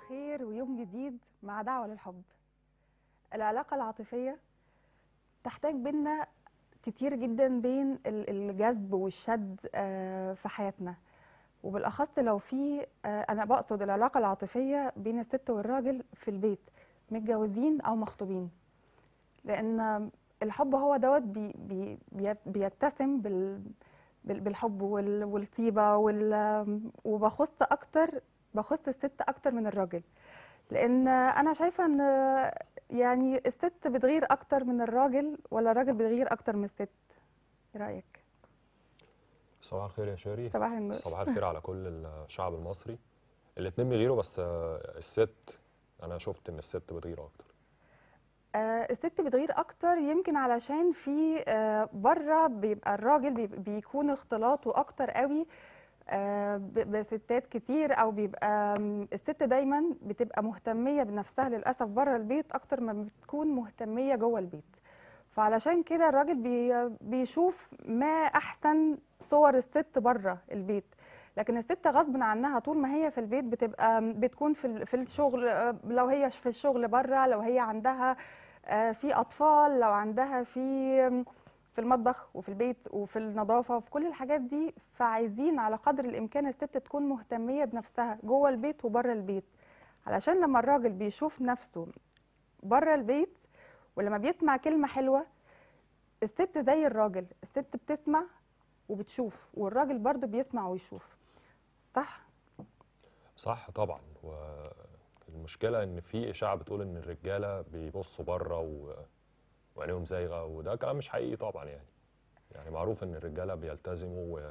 الخير ويوم جديد مع دعوة للحب العلاقة العاطفية تحتاج بينا كتير جدا بين ال- الجذب والشد آه، في حياتنا وبالأخص لو في آه، أنا بقصد العلاقة العاطفية بين الست والراجل في البيت متجوزين أو مخطوبين لأن الحب هو دوت بي بي بي- بيتسم بال بال- بالحب وال- والطيبة وال وبخص أكتر بخص الست أكتر من الراجل لأن أنا شايفة إن يعني الست بتغير أكتر من الراجل ولا الراجل بيغير أكتر من الست إيه رأيك؟ صباح الخير يا شيري صباح النور صباح الخير على كل الشعب المصري الاتنين بيغيروا بس آه، الست انا شفت ان الست بتغير اكتر آه، الست بتغير اكتر يمكن علشان في آه، بره بيبقى الراجل بيب- بيكون اختلاطه اكتر قوي آه، ب- بستات كتير او بيبقى م، الست دايما بتبقى مهتميه بنفسها للاسف بره البيت اكتر ما بتكون مهتميه جوه البيت فعلشان كده الراجل بي بيشوف ما احسن صور الست بره البيت لكن الست غصب عنها طول ما هي في البيت بتبقى بتكون في ال- في الشغل آه، لو هي في الشغل بره لو هي عندها آه، في اطفال لو عندها في في المطبخ وفي البيت وفي النظافه وفي كل الحاجات دي فعايزين على قدر الامكان الست تكون مهتميه بنفسها جوه البيت وبره البيت علشان لما الراجل بيشوف نفسه بره البيت ولما بيسمع كلمه حلوه الست زي الراجل الست بتسمع وبتشوف والراجل برضو بيسمع ويشوف صح صح طبعا والمشكله ان في اشاعه بتقول ان الرجاله بيبصوا بره و... وعينيهم زايغه وده كلام مش حقيقي طبعا يعني يعني معروف ان الرجاله بيلتزموا و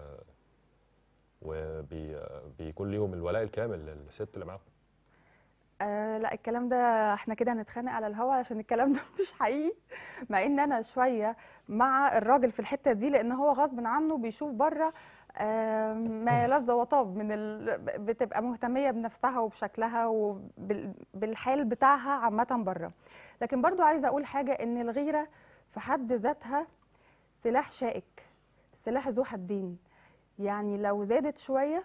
وبيكون ليهم الولاء الكامل للست اللي معاهم آه لا الكلام ده احنا كده هنتخانق على الهوا عشان الكلام ده مش حقيقي مع ان انا شويه مع الراجل في الحته دي لان هو غصب عنه بيشوف بره آه ما يلذ وطاب من ال... بتبقى مهتميه بنفسها وبشكلها وبالحال بتاعها عامه بره لكن برضو عايزه اقول حاجه ان الغيره في حد ذاتها سلاح شائك سلاح ذو حدين يعني لو زادت شويه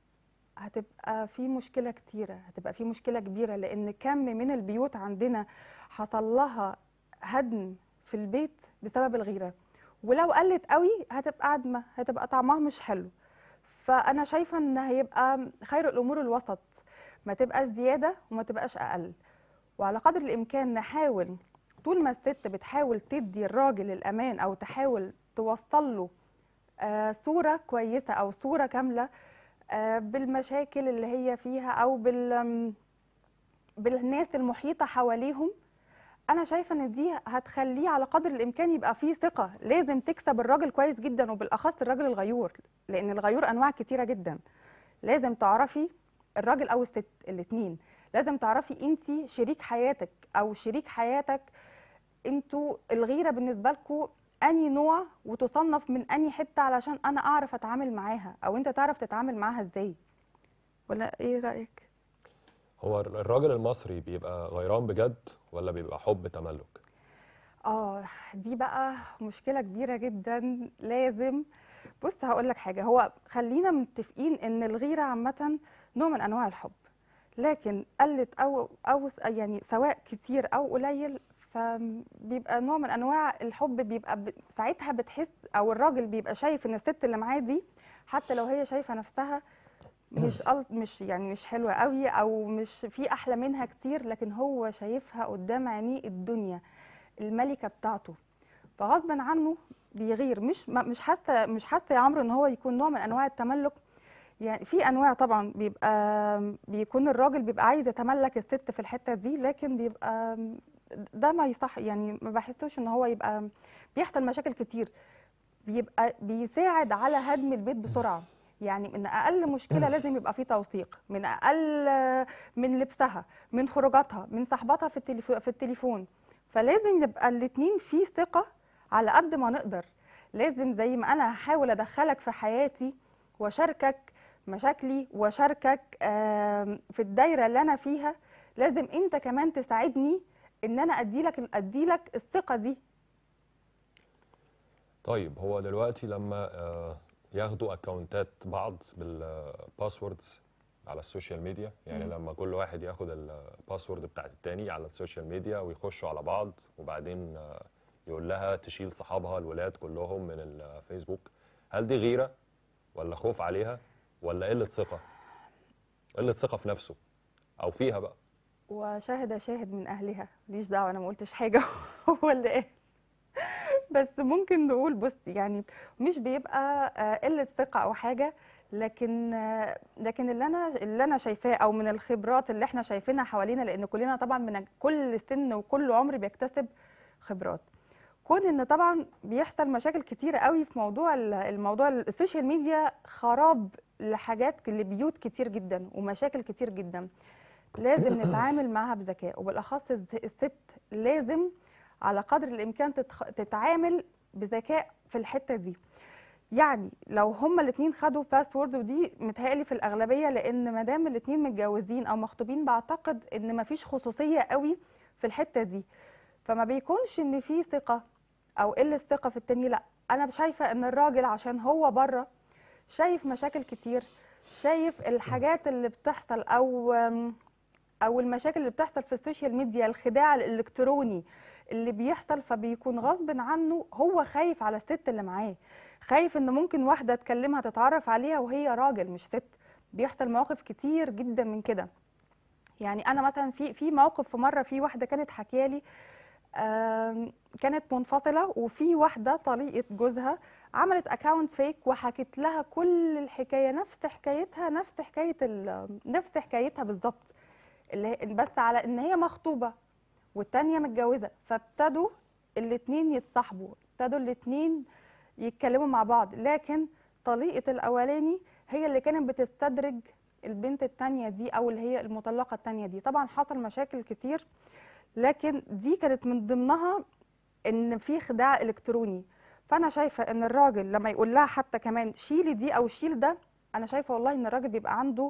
هتبقى في مشكلة كتيرة هتبقى في مشكلة كبيرة لأن كم من البيوت عندنا حصل لها هدم في البيت بسبب الغيرة ولو قلت قوي هتبقى عدمة هتبقى طعمها مش حلو فأنا شايفة إن هيبقى خير الأمور الوسط ما تبقاش زيادة وما تبقاش أقل وعلى قدر الإمكان نحاول طول ما الست بتحاول تدي الراجل الأمان أو تحاول توصل له آه، صورة كويسة أو صورة كاملة آه، بالمشاكل اللي هي فيها او بال آم، بالناس المحيطه حواليهم انا شايفه ان دي هتخليه على قدر الامكان يبقى فيه ثقه لازم تكسب الراجل كويس جدا وبالاخص الراجل الغيور لان الغيور انواع كتيره جدا لازم تعرفي الراجل او الست الاثنين لازم تعرفي انت شريك حياتك او شريك حياتك انتوا الغيره بالنسبه لكم اني نوع وتصنف من اني حته علشان انا اعرف اتعامل معاها او انت تعرف تتعامل معاها ازاي ولا ايه رايك هو الراجل المصري بيبقى غيران بجد ولا بيبقى حب تملك اه دي بقى مشكله كبيره جدا لازم بص هقول لك حاجه هو خلينا متفقين ان الغيره عامه نوع من انواع الحب لكن قلت او او يعني سواء كتير او قليل فبيبقى نوع من انواع الحب بيبقى ب... ساعتها بتحس او الراجل بيبقى شايف ان الست اللي معاه دي حتى لو هي شايفه نفسها مش أل... مش يعني مش حلوه قوي او مش في احلى منها كتير لكن هو شايفها قدام عينيه الدنيا الملكه بتاعته فغصبا عنه بيغير مش ما- مش حاسه مش حاسه يا عمرو ان هو يكون نوع من انواع التملك يعني في انواع طبعا بيبقى بيكون الراجل بيبقى عايز يتملك الست في الحته دي لكن بيبقى ده ما يصح يعني ما بحسوش ان هو يبقى بيحصل مشاكل كتير بيبقى بيساعد على هدم البيت بسرعه يعني من اقل مشكله لازم يبقى فيه توثيق من اقل من لبسها من خروجاتها من صحباتها في التليفون في التليفون فلازم يبقى الاتنين في ثقه على قد ما نقدر لازم زي ما انا هحاول ادخلك في حياتي واشاركك مشاكلي واشاركك آم، في الدايره اللي انا فيها لازم انت كمان تساعدني ان انا اديلك اديلك الثقه دي طيب هو دلوقتي لما آه، ياخدوا اكونتات بعض بالباسوردز على السوشيال ميديا يعني مم. لما كل واحد ياخد الباسورد بتاعت التاني على السوشيال ميديا ويخشوا على بعض وبعدين آه، يقول لها تشيل صحابها الولاد كلهم من الفيسبوك هل دي غيرة ولا خوف عليها ولا قلة ثقة قلة ثقة في نفسه أو فيها بقى وشاهد شاهد من اهلها ليش دعوه انا ما قلتش حاجه هو اللي قال بس ممكن نقول بص يعني مش بيبقى آه، قله ثقه او حاجه لكن آه، لكن اللي انا اللي انا شايفاه او من الخبرات اللي احنا شايفينها حوالينا لان كلنا طبعا من كل سن وكل عمر بيكتسب خبرات كون ان طبعا بيحصل مشاكل كتيره قوي في موضوع ال- الموضوع السوشيال ميديا خراب لحاجات لبيوت كتير جدا ومشاكل كتير جدا لازم نتعامل معاها بذكاء وبالاخص الز- الست لازم على قدر الامكان تتخ... تتعامل بذكاء في الحته دي يعني لو هما الاثنين خدوا باسورد ودي متهيألي في الاغلبيه لان ما دام الاثنين متجوزين او مخطوبين بعتقد ان مفيش خصوصيه قوي في الحته دي فما بيكونش ان في ثقه او قله ثقه في التاني لا انا شايفه ان الراجل عشان هو بره شايف مشاكل كتير شايف الحاجات اللي بتحصل او او المشاكل اللي بتحصل في السوشيال ميديا الخداع الالكتروني اللي بيحصل فبيكون غصب عنه هو خايف على الست اللي معاه خايف ان ممكن واحده تكلمها تتعرف عليها وهي راجل مش ست بيحصل مواقف كتير جدا من كده يعني انا مثلا في في موقف في مره في واحده كانت حكيالي آم، كانت منفصله وفي واحده طليقه جوزها عملت اكونت فيك وحكت لها كل الحكايه نفس حكايتها نفس حكايه ال- نفس حكايتها بالظبط اللي هي- بس على ان هي مخطوبه والتانيه متجوزه فابتدوا الاتنين يتصاحبوا ابتدوا الاتنين يتكلموا مع بعض لكن طليقه الاولاني هي اللي كانت بتستدرج البنت التانية دي او اللي هي المطلقه التانية دي طبعا حصل مشاكل كتير لكن دي كانت من ضمنها ان في خداع الكتروني فانا شايفه ان الراجل لما يقول لها حتى كمان شيلي دي او شيل ده انا شايفه والله ان الراجل بيبقى عنده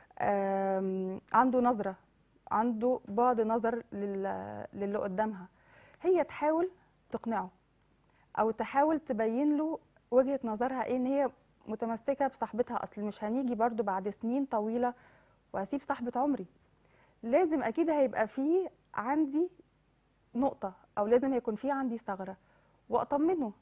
آم، عنده نظره عنده بعد نظر لل- للي قدامها هي تحاول تقنعه او تحاول تبين له وجهه نظرها ايه ان هي متمسكه بصاحبتها اصل مش هنيجي برضو بعد سنين طويله وهسيب صاحبه عمري لازم اكيد هيبقى فيه عندي نقطه او لازم يكون فيه عندي ثغره واطمنه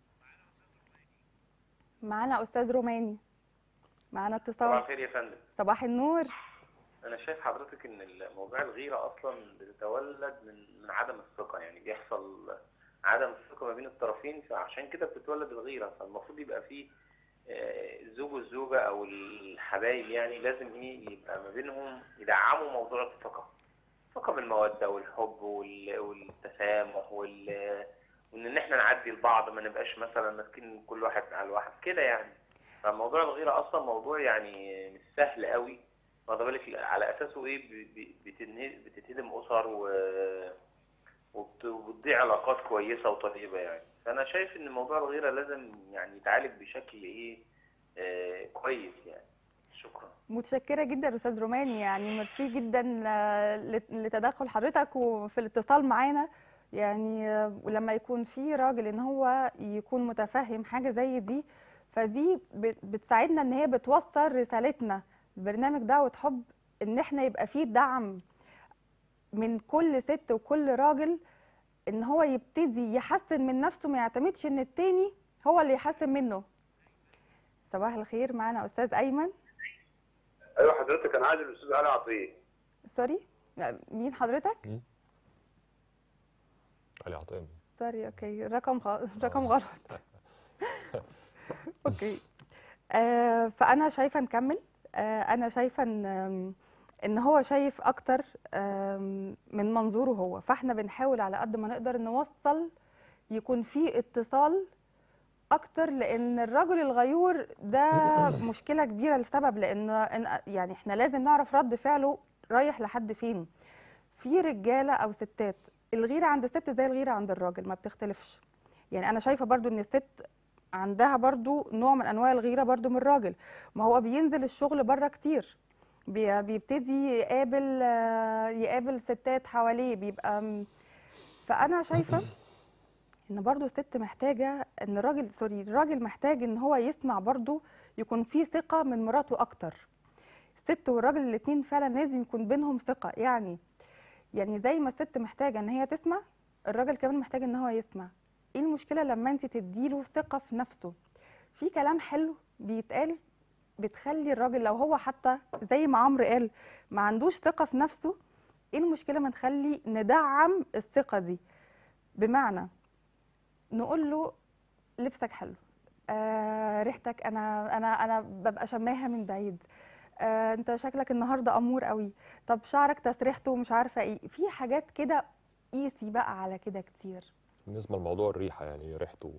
معانا استاذ روماني معانا صباح اتصال الخير يا فندم صباح النور انا شايف حضرتك ان موضوع الغيره اصلا بتتولد من من عدم الثقه يعني بيحصل عدم الثقه ما بين الطرفين فعشان كده بتتولد الغيره فالمفروض يبقى فيه آه، الزوج والزوجه او الحبايب يعني لازم ايه يبقى ما بينهم يدعموا موضوع الثقه الثقه بالموده والحب وال- والتسامح وال وان إن احنا نعدي لبعض ما نبقاش مثلا ماسكين كل واحد على الواحد كده يعني فموضوع الغيره اصلا موضوع يعني مش سهل قوي واخد بالك على اساسه ايه ب- ب- بتنه- بتتهدم اسر و وبت- وبتضيع علاقات كويسه وطيبه يعني فانا شايف ان موضوع الغيره لازم يعني يتعالج بشكل ايه آه كويس يعني شكرا متشكرة جدا أستاذ روماني يعني ميرسي جدا آه، لت- لتدخل حضرتك وفي الاتصال معانا يعني آه، ولما يكون في راجل ان هو يكون متفهم حاجة زي دي فدي ب- بتساعدنا ان هي بتوصل رسالتنا البرنامج دعوة حب ان احنا يبقى فيه دعم من كل ست وكل راجل ان هو يبتدي يحسن من نفسه ما يعتمدش ان التاني هو اللي يحسن منه صباح الخير معانا استاذ ايمن ايوه حضرتك انا عايز الاستاذ علي عطيه سوري مين حضرتك علي عطيه سوري اوكي رقم غ... رقم غلط اوكي آه فانا شايفه نكمل آه انا شايفه ان آم، ان هو شايف اكتر آم، من منظوره هو فاحنا بنحاول على قد ما نقدر نوصل يكون في اتصال اكتر لان الرجل الغيور ده مشكله كبيره لسبب لان إن- يعني احنا لازم نعرف رد فعله رايح لحد فين في رجاله او ستات الغيره عند الست زي الغيره عند الراجل ما بتختلفش يعني انا شايفه برضو ان الست عندها برضو نوع من انواع الغيره برضو من الراجل ما هو بينزل الشغل بره كتير بي- بيبتدي يقابل آه، يقابل ستات حواليه بيبقى م- فانا شايفه ان برضو الست محتاجه ان الراجل سوري الراجل محتاج ان هو يسمع برضو يكون في ثقه من مراته اكتر الست والراجل الاتنين فعلا لازم يكون بينهم ثقة يعني يعني زي ما الست محتاجة ان هي تسمع الراجل كمان محتاج ان هو يسمع ايه المشكلة لما انت تديله ثقة في نفسه في كلام حلو بيتقال بتخلي الراجل لو هو حتى زي ما عمرو قال ما عندوش ثقة في نفسه ايه المشكلة ما نخلي ندعم الثقة دي بمعنى نقول له لبسك حلو آه ريحتك انا انا انا ببقى شماها من بعيد آه انت شكلك النهارده امور قوي طب شعرك تسريحته مش عارفه ايه في حاجات كده قيسي بقى على كده كتير بالنسبه لموضوع الريحه يعني ريحته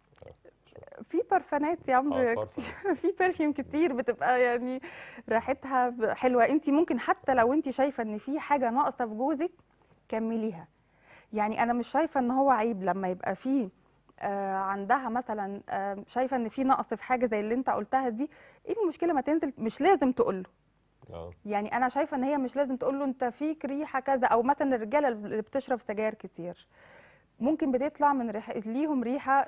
في برفانات يا اه عمرو بارفم في برفيوم كتير بتبقى يعني ريحتها ب- حلوه انت ممكن حتى لو انت شايفه ان في حاجه ناقصه في جوزك كمليها يعني انا مش شايفه ان هو عيب لما يبقى في آه عندها مثلا آه شايفه ان في نقص في حاجه زي اللي انت قلتها دي ايه المشكله ما تنزل مش لازم تقول له اه يعني انا شايفه ان هي مش لازم تقول له انت فيك ريحه كذا او مثلا الرجاله اللي بتشرب سجاير كتير ممكن بتطلع من ريحه ليهم ريحه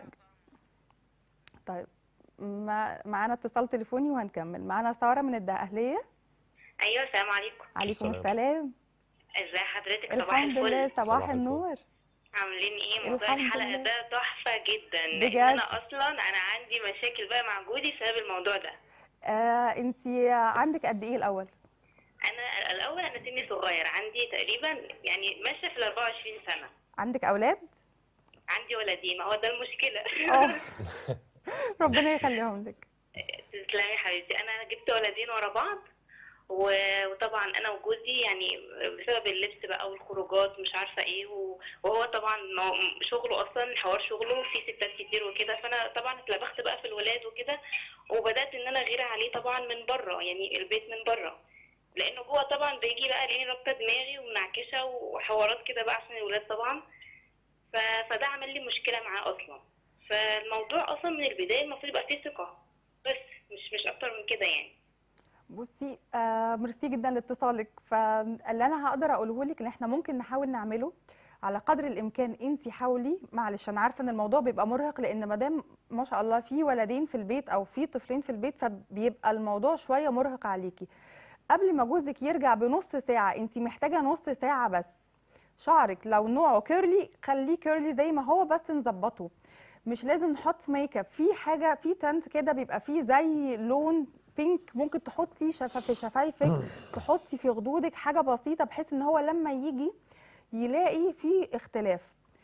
طيب ما معانا اتصال تليفوني وهنكمل معانا ساره من الدقهليه ايوه السلام عليكم عليكم السلام. السلام ازي حضرتك صباح الحمد لله الفل صباح صباح الفل. النور عاملين ايه موضوع الحمد الحلقه لله. ده تحفه جدا بجد؟ لان انا اصلا انا عندي مشاكل بقى مع جوزي بسبب الموضوع ده آه انت عندك قد ايه الاول انا الاول انا سني صغير عندي تقريبا يعني ماشيه في ال 24 سنه عندك اولاد عندي ولدين ما هو ده المشكله اه ربنا يخليهم لك تسلمي يا حبيبتي انا جبت ولدين ورا بعض و- وطبعا انا وجوزي يعني بسبب اللبس بقى والخروجات مش عارفه ايه و- وهو طبعا مو- شغله اصلا حوار شغله في ستات كتير وكده فانا طبعا اتلبخت بقى في الولاد وكده وبدات ان انا اغير عليه طبعا من بره يعني البيت من bره لانه جوه طبعا بيجي بقى لاني رابطه دماغي ومنعكشه وحوارات كده بقى عشان الولاد طبعا ف- فده عمل لي مشكله معاه اصلا فالموضوع اصلا من البدايه المفروض يبقى فيه ثقه بس مش مش اكتر من كده يعني بصي آه ميرسي جدا لاتصالك فاللي انا هقدر اقوله لك ان احنا ممكن نحاول نعمله على قدر الامكان انت حاولي معلش انا عارفه ان الموضوع بيبقى مرهق لان ما دام ما شاء الله في ولدين في البيت او في طفلين في البيت فبيبقى الموضوع شويه مرهق عليكي قبل ما جوزك يرجع بنص ساعه انت محتاجه نص ساعه بس شعرك لو نوعه كيرلي خليه كيرلي زي ما هو بس نظبطه مش لازم نحط ميك اب في حاجه في تنت كده بيبقى فيه زي لون بينك ممكن تحطي شفا في شفايفك تحطي في خدودك حاجه بسيطه بحيث ان هو لما يجي يلاقي في اختلاف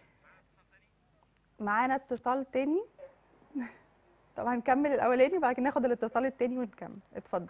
معانا اتصال تاني طب هنكمل الاولاني وبعد كده ناخد الاتصال التاني ونكمل اتفضل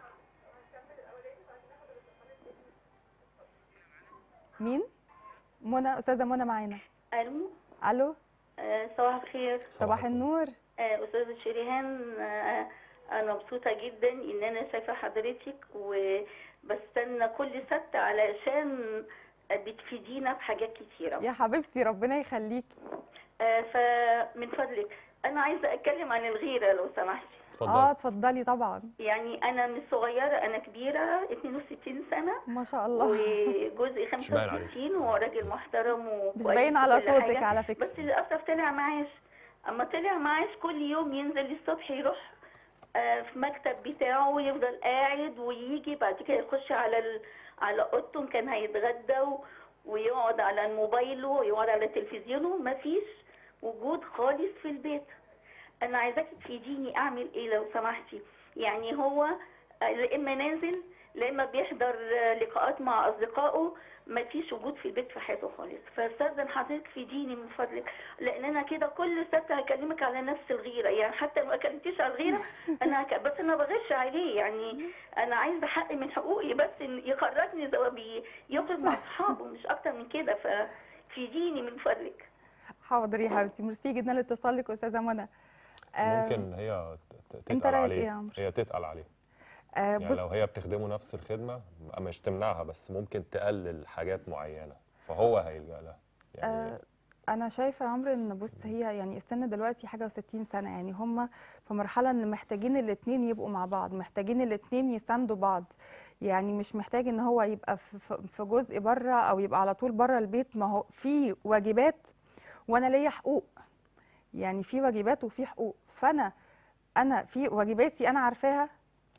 مين منى استاذه منى معانا الو الو آه، صباح الخير صباح النور آه، استاذه شريهان آه، انا مبسوطه جدا ان انا شايفه حضرتك وبستنى كل سبت علشان بتفيدينا بحاجات كتيره يا حبيبتي ربنا يخليكي آه، فمن فضلك انا عايزه اتكلم عن الغيره لو سمحتي اه اتفضل اتفضلي طبعا يعني انا مش صغيره انا كبيره 62 سنه ما شاء الله وجوزي مش باين عليك. 65 وهو راجل محترم مش وكويس باين على وكل صوتك حاجة. على فكره بس للاسف طلع معاش اما طلع معاش كل يوم ينزل الصبح يروح آه، في مكتب بتاعه ويفضل قاعد ويجي بعد كده يخش على ال... على اوضته كان هيتغدى و... ويقعد على موبايله ويقعد على تلفزيونه مفيش وجود خالص في البيت انا عايزاكي تفيديني اعمل ايه لو سمحتي يعني هو آه، لا اما نازل لا اما بيحضر آه، لقاءات مع اصدقائه ما فيش وجود في البيت في حياته خالص فاستاذن حضرتك فيديني من فضلك لان انا كده كل سبت هكلمك على نفس الغيره يعني حتى لو ما كلمتيش على الغيره انا هك... بس انا بغش عليه يعني انا عايزه حق من حقوقي بس إن يخرجني زي ما بي- يخرج مع اصحابه مش اكتر من كده ففيديني من فضلك حاضر يا حبيبتي ميرسي جدا لاتصالك استاذه منى آه، ممكن هي ت- ت- انت تتقل رأيك ايه يا عليه عمرو؟ هي تتقل عليه آه يعني بص لو هي بتخدمه نفس الخدمه مش تمنعها بس ممكن تقلل حاجات معينه فهو هيلجأ لها يعني آه انا شايفه يا عمرو ان بص هي يعني السن دلوقتي حاجه و60 سنه يعني هم في مرحله ان محتاجين الاثنين يبقوا مع بعض محتاجين الاثنين يساندوا بعض يعني مش محتاج ان هو يبقى في- في في جزء بره او يبقى على طول بره البيت ما هو في واجبات وانا ليا حقوق يعني في واجبات وفي حقوق فانا انا في واجباتي انا عارفاها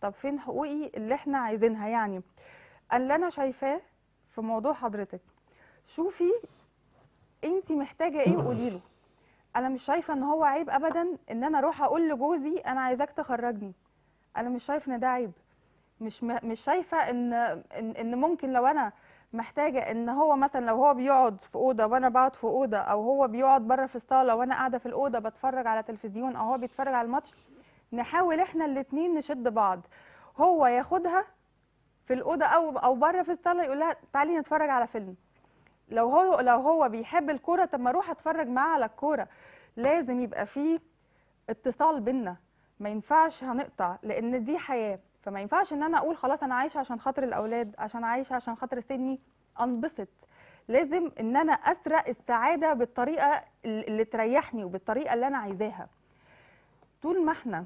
طب فين حقوقي اللي احنا عايزينها يعني اللي انا شايفاه في موضوع حضرتك شوفي انت محتاجه ايه وقولي له انا مش شايفه ان هو عيب ابدا ان انا اروح اقول لجوزي انا عايزاك تخرجني انا مش شايفه ان ده عيب مش م- مش شايفه ان ان إن ممكن لو انا محتاجه ان هو مثلا لو هو بيقعد في اوضه وانا بقعد في اوضه او هو بيقعد بره في الصاله وانا قاعده في الاوضه بتفرج على تلفزيون او هو بيتفرج على الماتش نحاول احنا الاتنين نشد بعض هو ياخدها في الاوضه او او بره في الصاله يقول لها تعالي نتفرج على فيلم لو هو لو هو بيحب الكوره طب ما اروح اتفرج معاه على الكوره لازم يبقى فيه اتصال بينا ما ينفعش هنقطع لان دي حياه فما ينفعش ان انا اقول خلاص انا عايشه عشان خاطر الاولاد عشان عايشه عشان خاطر سني انبسط لازم ان انا اسرق السعاده بالطريقه اللي اللي تريحني وبالطريقه اللي انا عايزاها طول ما احنا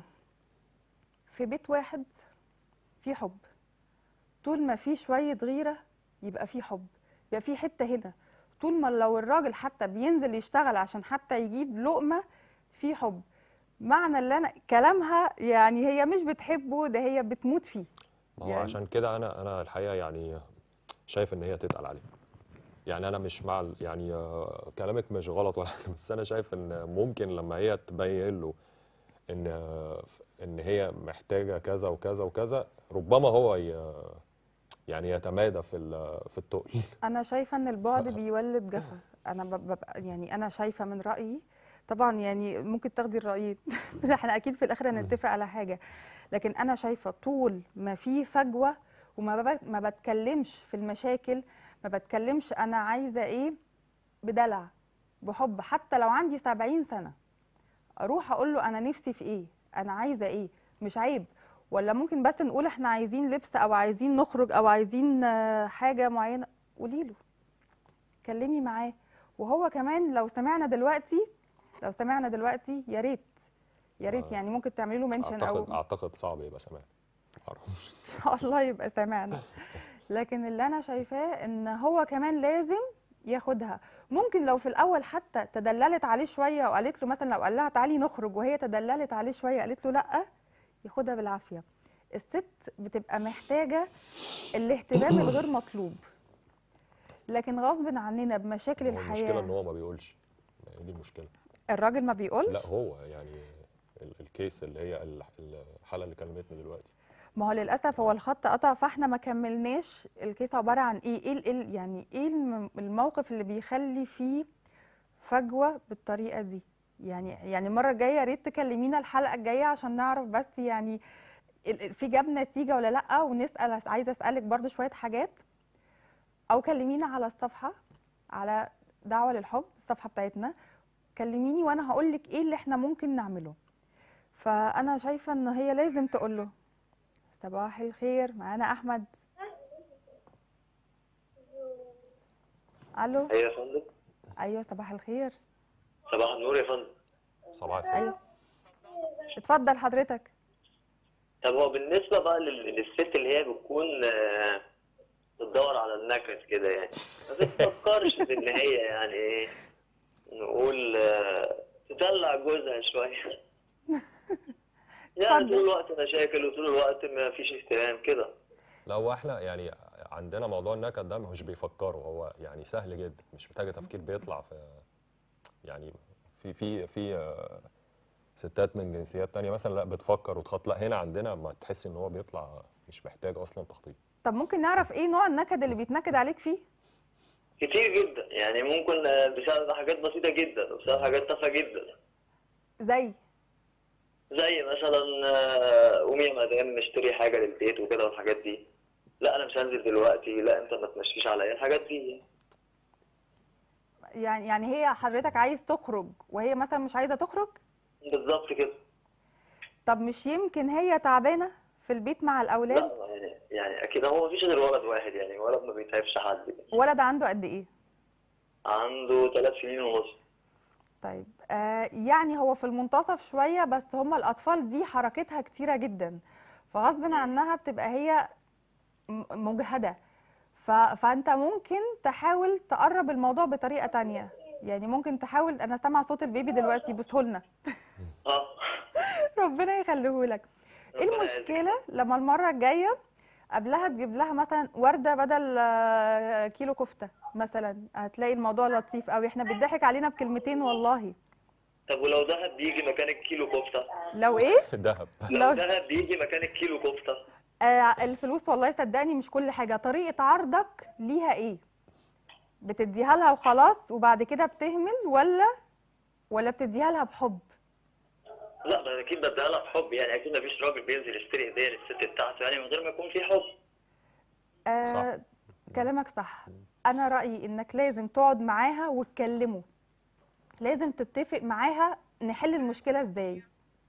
في بيت واحد في حب طول ما في شويه غيره يبقى في حب يبقى في حته هنا طول ما لو الراجل حتى بينزل يشتغل عشان حتى يجيب لقمه في حب معنى اللي انا كلامها يعني هي مش بتحبه ده هي بتموت فيه ما هو يعني- عشان كده انا انا الحقيقه يعني شايف ان هي تتقل عليه يعني انا مش مع ال- يعني آه، كلامك مش غلط ولا حاجة، بس انا شايف ان ممكن لما هي تبين له ان آه، ان هي محتاجه كذا وكذا وكذا ربما هو ي- يعني يتمادى في ال- في التقل انا شايفه ان البعد بيولد جفا انا ب- ببقى يعني انا شايفه من رايي طبعا يعني ممكن تاخدي الرايين احنا اكيد في الاخر هنتفق على حاجه لكن انا شايفه طول ما في فجوه وما ب- ما بتكلمش في المشاكل ما بتكلمش انا عايزه ايه بدلع بحب حتى لو عندي 70 سنه اروح اقول له انا نفسي في ايه انا عايزه ايه مش عيب ولا ممكن بس نقول احنا عايزين لبس او عايزين نخرج او عايزين آه، حاجه معينه قولي له كلمي معاه وهو كمان لو سمعنا دلوقتي لو سمعنا دلوقتي يا ريت يا ريت آه. يعني ممكن تعملي له منشن او اعتقد اعتقد صعب يبقى سامع معرفش ان شاء الله يبقى سامعنا لكن اللي انا شايفاه ان هو كمان لازم ياخدها ممكن لو في الاول حتى تدللت عليه شويه وقالت له مثلا لو قال لها تعالي نخرج وهي تدللت عليه شويه قالت له لا ياخدها بالعافيه الست بتبقى محتاجه الاهتمام الغير مطلوب لكن غصب عننا بمشاكل هو المشكله ان الحياه هو ما بيقولش هي دي المشكله الراجل ما بيقولش لا هو يعني ال- الكيس اللي هي ال- الحاله اللي كلمتني دلوقتي ما هو للاسف هو الخط قطع فاحنا ما كملناش الكيس عباره عن ايه ايه ال- ال- يعني ايه الم- الموقف اللي بيخلي فيه فجوه بالطريقه دي يعني يعني المره الجايه يا ريت تكلمينا الحلقه الجايه عشان نعرف بس يعني ال- ال- في جاب نتيجه ولا لا ونسال عايزه اسالك برضو شويه حاجات او كلمينا على الصفحه على دعوه للحب الصفحه بتاعتنا كلميني وانا هقول لك ايه اللي احنا ممكن نعمله فانا شايفه ان هي لازم تقول له صباح الخير معانا احمد الو ايوه يا فندم ايوه صباح الخير صباح النور يا فندم صباح الفل ايوه اتفضل حضرتك طب هو بالنسبه بقى لل- للست اللي هي بتكون آه، بتدور على النكد كده يعني ما بتفكرش في ان هي يعني ايه نقول آه، تدلع جوزها شويه يعني اتفضل. طول الوقت مشاكل وطول الوقت ما فيش اهتمام كده لا هو احنا يعني عندنا موضوع النكد ده مش بيفكروا هو يعني سهل جدا مش محتاجه تفكير بيطلع في يعني في في في آه، ستات من جنسيات تانية مثلا لا بتفكر وتخط لا هنا عندنا ما تحس ان هو بيطلع مش محتاج اصلا تخطيط طب ممكن نعرف ايه نوع النكد اللي بيتنكد عليك فيه كتير جدا يعني ممكن آه، بسبب حاجات بسيطه جدا وبسبب حاجات تافهه جدا زي زي مثلا آه، قومي يا مدام نشتري حاجه للبيت وكده والحاجات دي لا انا مش هنزل دلوقتي لا انت ما تمشيش عليا الحاجات دي يعني يعني هي حضرتك عايز تخرج وهي مثلا مش عايزه تخرج بالظبط كده طب مش يمكن هي تعبانه في البيت مع الاولاد لا يعني يعني اكيد هو مفيش غير ولد واحد يعني ولد ما بيتعبش حد ولد عنده قد ايه عنده ثلاث سنين ونص طيب آه يعني هو في المنتصف شوية بس هما الأطفال دي حركتها كتيرة جدا فغصب عنها بتبقى هي م- مجهدة ف... فأنت ممكن تحاول تقرب الموضوع بطريقة تانية يعني ممكن تحاول أنا سامعة صوت البيبي دلوقتي بسهولنا اه ربنا يخليهولك ايه ربنا يعزك. المشكله لما المره الجايه قبلها تجيب لها مثلا ورده بدل آه، كيلو كفته مثلا هتلاقي الموضوع لطيف قوي احنا بيضحك علينا بكلمتين والله طب ولو دهب بيجي مكان الكيلو كفته لو ايه دهب لو- لو دهب بيجي مكان الكيلو كفته آه الفلوس والله صدقني مش كل حاجة طريقة عرضك ليها ايه بتديها لها وخلاص وبعد كده بتهمل ولا ولا بتديها لها بحب لا ما أنا اكيد بديها لها بحب يعني اكيد مفيش راجل بينزل يشتري هديه للست بتاعته يعني من غير ما يكون في حب آه كلامك صح انا رأيي انك لازم تقعد معاها وتكلموا لازم تتفق معاها نحل المشكلة ازاي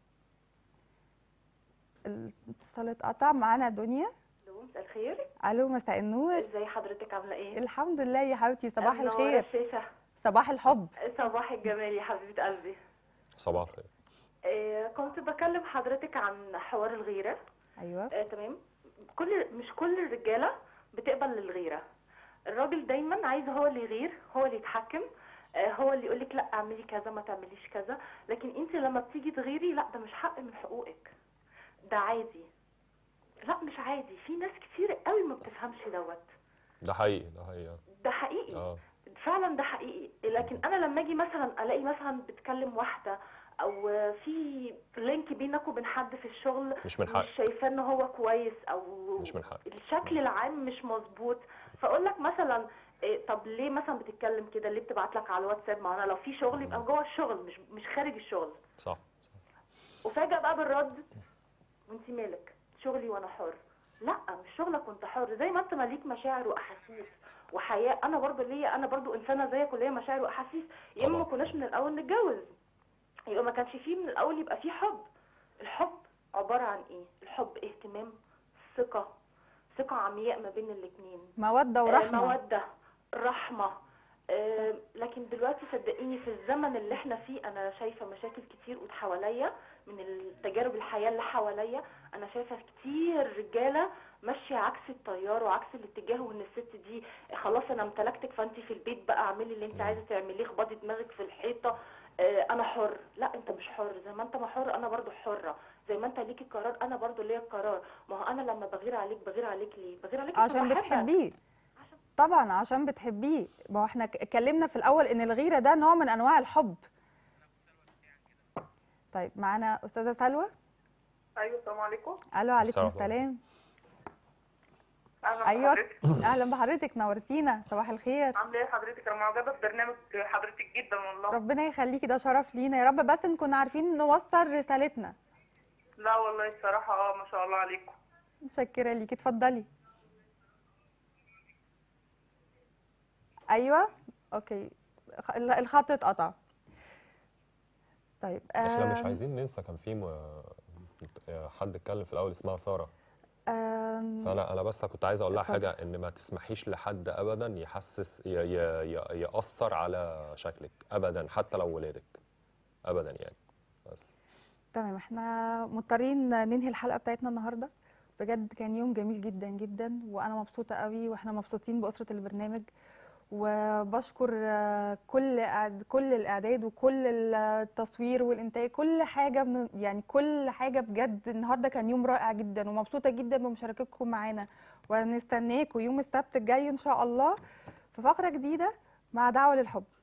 الاتصال اتقطع معانا دنيا الو مساء الخير الو مساء النور ازي حضرتك عامله ايه الحمد لله يا حبيبتي صباح منورة الخير الشاشة صباح الحب صباح الجمال يا حبيبه قلبي صباح الخير آه كنت بكلم حضرتك عن حوار الغيره ايوه آه تمام كل مش كل الرجاله بتقبل الغيره الراجل دايما عايز هو اللي يغير هو اللي يتحكم آه هو اللي يقولك لا اعملي كذا ما تعمليش كذا لكن انت لما بتيجي تغيري لا ده مش حق من حقوقك ده عادي لا مش عادي في ناس كتير قوي ما بتفهمش دوت ده حقيقي ده حقيقي ده حقيقي اه فعلا ده حقيقي لكن انا لما اجي مثلا الاقي مثلا بتكلم واحده او في لينك بينك وبين حد في الشغل مش من مش حقك شايفاه ان هو كويس او مش من حقك الشكل العام مش مظبوط فاقول لك مثلا إيه طب ليه مثلا بتتكلم كده ليه بتبعت لك على الواتساب ما انا لو في شغل يبقى جوه الشغل مش مش خارج الشغل صح وفاجأ بقى بالرد وانت مالك شغلي وانا حر لا مش شغلك وانت حر زي ما انت ماليك مشاعر واحاسيس وحياه انا برضو ليا انا برضو انسانه زيك وليا مشاعر واحاسيس يا اما ما طبعا. كناش من الاول نتجوز يبقى ما كانش فيه من الاول يبقى فيه حب الحب عباره عن ايه الحب اهتمام ثقه ثقه عمياء ما بين الاتنين مودة آه، ورحمة مودة رحمة آه، لكن دلوقتي صدقيني في الزمن اللي احنا فيه انا شايفة مشاكل كتير حواليا من التجارب الحياة اللي حواليا انا شايفة كتير رجالة ماشية عكس التيار وعكس الاتجاه وان الست دي خلاص انا امتلكتك فانت في البيت بقى اعملي اللي انت مم. عايزة تعمليه اخبطي دماغك في الحيطة آه، انا حر لا انت مش حر زي ما انت ما حر انا برضو حرة زي ما انت ليك القرار انا برضو ليا القرار ما هو انا لما بغير عليك بغير عليك ليه بغير عليك عشان عشان بحبك. بتحبيه طبعا عشان بتحبيه ما هو احنا ك- اتكلمنا في الاول ان الغيرة ده نوع من انواع الحب طيب معانا استاذة سلوى ايوه السلام عليكم الو عليكم السلام السلام اهلا ايوه بحضرتك اهلا بحضرتك نورتينا صباح الخير عامله ايه حضرتك انا معجبه ببرنامج حضرتك جدا والله ربنا يخليكي ده شرف لينا يا رب بس نكون عارفين نوصل رسالتنا لا والله الصراحه اه ما شاء الله عليكم متشكرة ليكي اتفضلي ايوه اوكي خ- ال- الخط اتقطع طيب احنا مش آم، عايزين ننسى كان في م- حد اتكلم في الاول اسمها ساره آم، فانا انا بس كنت عايز اقول لها اتفضل. حاجه ان ما تسمحيش لحد ابدا يحسس ي- ي- ي- ياثر على شكلك ابدا حتى لو ولادك ابدا يعني بس تمام احنا مضطرين ننهي الحلقة بتاعتنا النهاردة بجد كان يوم جميل جدا جدا وانا مبسوطة قوي واحنا مبسوطين بأسرة البرنامج وبشكر آه، كل إعد- كل الاعداد وكل التصوير والانتاج كل حاجة من يعني كل حاجة بجد النهاردة كان يوم رائع جدا ومبسوطة جدا بمشاركتكم معانا ونستناكم يوم السبت الجاي ان شاء الله في فقرة جديدة مع دعوة للحب